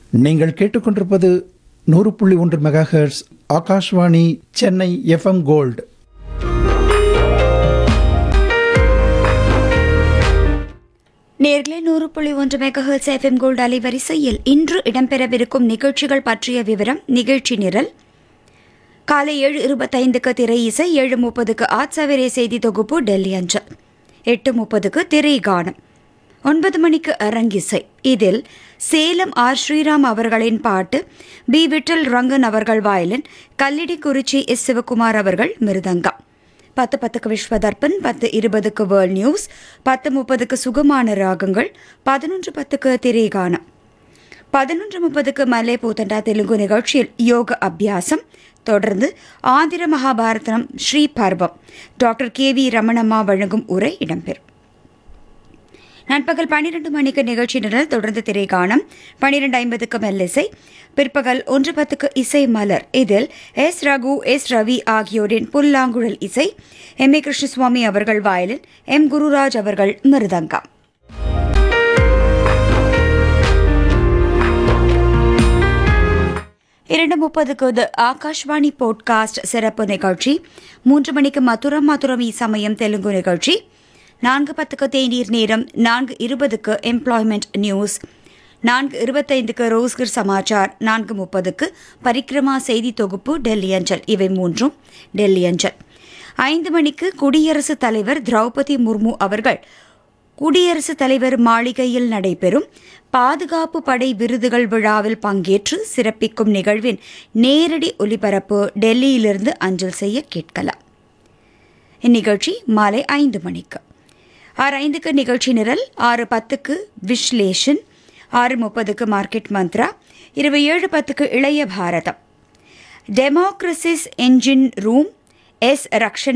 நீங்கள் கேட்டுக்கொண்டிருப்பது நூறு புள்ளி ஒன்று megahertz Akashvani Chennai FM gold நேர்களே நூறு புள்ளி ஒன்று மெகஹெர்ட்ஸ் எஃப்எம் கோல்டு அலைவரிசையில் இன்று இடம்பெறவிருக்கும் நிகழ்ச்சிகள் பற்றிய விவரம் நிகழ்ச்சி நிரல் காலை ஏழு இருபத்தைந்துக்கு திரை இசை ஏழு முப்பதுக்கு ஆட்சவரே செய்தி தொகுப்பு டெல்லி அஞ்சல் எட்டு முப்பதுக்கு திரை கானம் ஒன்பது மணிக்கு அரங்கிசை இதில் சேலம் ஆர் ஸ்ரீராம் அவர்களின் பாட்டு பி விட்டல் ரங்கன் அவர்கள் வயலின் கல்லிடிக்குறிச்சி எஸ் சிவகுமார் அவர்கள் மிருதங்கம் பத்து பத்துக்கு விஸ்வதர்பன் பத்து இருபதுக்கு வேர்ல்ட் நியூஸ் பத்து முப்பதுக்கு சுகமான ராகங்கள் பதினொன்று பத்துக்கு திரைகானம் பதினொன்று முப்பதுக்கு மல்லே பூத்தண்டா தெலுங்கு நிகழ்ச்சியில் யோக அபியாசம் தொடர்ந்து ஆந்திர மகாபாரதம் ஸ்ரீ பர்வம் டாக்டர் கே வி ரமணம்மா வழங்கும் உரை இடம்பெறும் நண்பகல் பன்னிரண்டு மணிக்கு நிகழ்ச்சி நிரல் தொடர்ந்து திரைகாணம் பன்னிரண்டு ஐம்பதுக்கு மெல்லிசை பிற்பகல் ஒன்று பத்துக்கு இசை மலர் இதில் எஸ் ரகு எஸ் ரவி ஆகியோரின் புல்லாங்குழல் இசை எம் ஏ கிருஷ்ணசுவாமி அவர்கள் வயலின் எம் குருராஜ் அவர்கள் மிருதங்கம் இரண்டு முப்பதுக்கு இது ஆகாஷ்வாணி போட்காஸ்ட் சிறப்பு நிகழ்ச்சி மூன்று மணிக்கு மதுரம் மதுரம் சமயம் தெலுங்கு நிகழ்ச்சி நான்கு பத்துக்கு தேநீர் நேரம் நான்கு இருபதுக்கு எம்ப்ளாய்மெண்ட் நியூஸ் நான்கு இருபத்தைந்துக்கு ரோஸ்கர் சமாச்சார் நான்கு முப்பதுக்கு பரிக்ரமா செய்தி தொகுப்பு டெல்லி அஞ்சல் இவை மூன்றும் டெல்லி அஞ்சல் ஐந்து மணிக்கு குடியரசுத் தலைவர் திரௌபதி முர்மு அவர்கள் குடியரசுத் தலைவர் மாளிகையில் நடைபெறும் பாதுகாப்பு படை விருதுகள் விழாவில் பங்கேற்று சிறப்பிக்கும் நிகழ்வின் நேரடி ஒலிபரப்பு டெல்லியிலிருந்து அஞ்சல் செய்ய கேட்கலாம் இந்நிகழ்ச்சி மாலை ஐந்து மணிக்கு ஆறு ஐந்துக்கு நிகழ்ச்சி நிரல் ஆறு பத்துக்கு விஸ்லேஷன் ஆறு முப்பதுக்கு மார்க்கெட் மந்த்ரா இருபது ஏழு பத்துக்கு இளைய Bharatham democracies engine rooms Rakshan